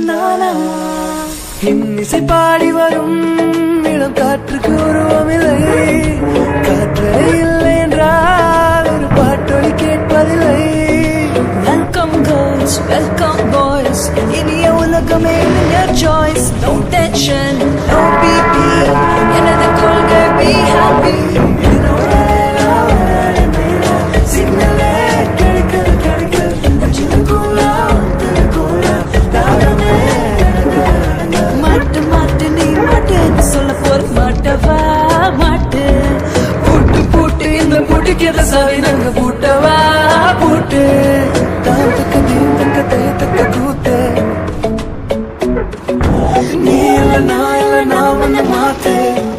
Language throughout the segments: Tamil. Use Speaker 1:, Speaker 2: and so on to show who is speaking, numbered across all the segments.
Speaker 1: நானா இன்னிசை பாடி வரும் இளம் காற்றுக்கு உருவமில்லை காற்றே இல்லை என்றால் ஒரு பாட்டொலி கேட்பதில்லை
Speaker 2: Welcome girls, welcome boys இனிய உலகமே your choice No tension, no BP எனது கொள்கை be happy
Speaker 1: சிக்னலே கிடைக்கல கிடைக்கல சின்ன கூலா கூலா தாரமே
Speaker 2: மாட்டு மாட்டு நீ மாட்டுன்னு சொல்ல போற மாட்டவா மாட்டு
Speaker 1: பூட்டு பூட்டு இந்த பூட்டுக்கு எதை சாவி நாங்க பூட்டவா பூட்டு தான் தக்க தீ தக்க தைய தக்க கூத்து நீ இல்ல நான் இல்ல நான் ஒண்ணு மாத்து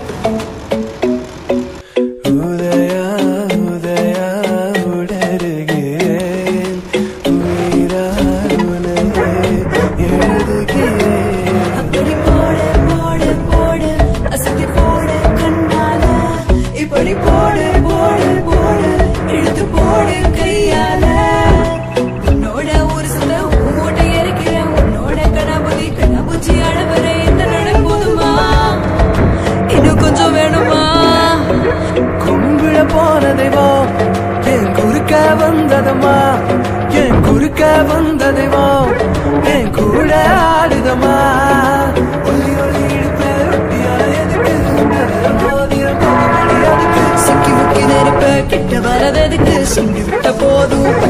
Speaker 1: உதயா உதயா உடருகிறேன் உயிரா உனது எழுதுகிறேன்
Speaker 2: அப்படி போடு போடு போடு அசத்தி போடு கண்ணால இப்படி போடு போடு போடு இழுத்து போடு கையால உன்னோட ஒரு சில மூட்டை இருக்கிறேன் உன்னோட கணபதி கணபூச்சி அளவர இந்த நட போதுமா இன்னும் கொஞ்சம் வேணுமா
Speaker 1: கும்பிட போன தெய்வம் என் குறுக்க வந்ததம்மா என் குறுக்க வந்த தெய்வம் என் கூட ஆடுதம்மா ஒளி ஒளி இடுப்பு ரொட்டியான எதுக்கு மோதிரம் போகும்படி அதுக்கு
Speaker 2: சிக்கி முக்கி நெருப்ப கிட்ட வரதுக்கு சொல்லி விட்ட போதும்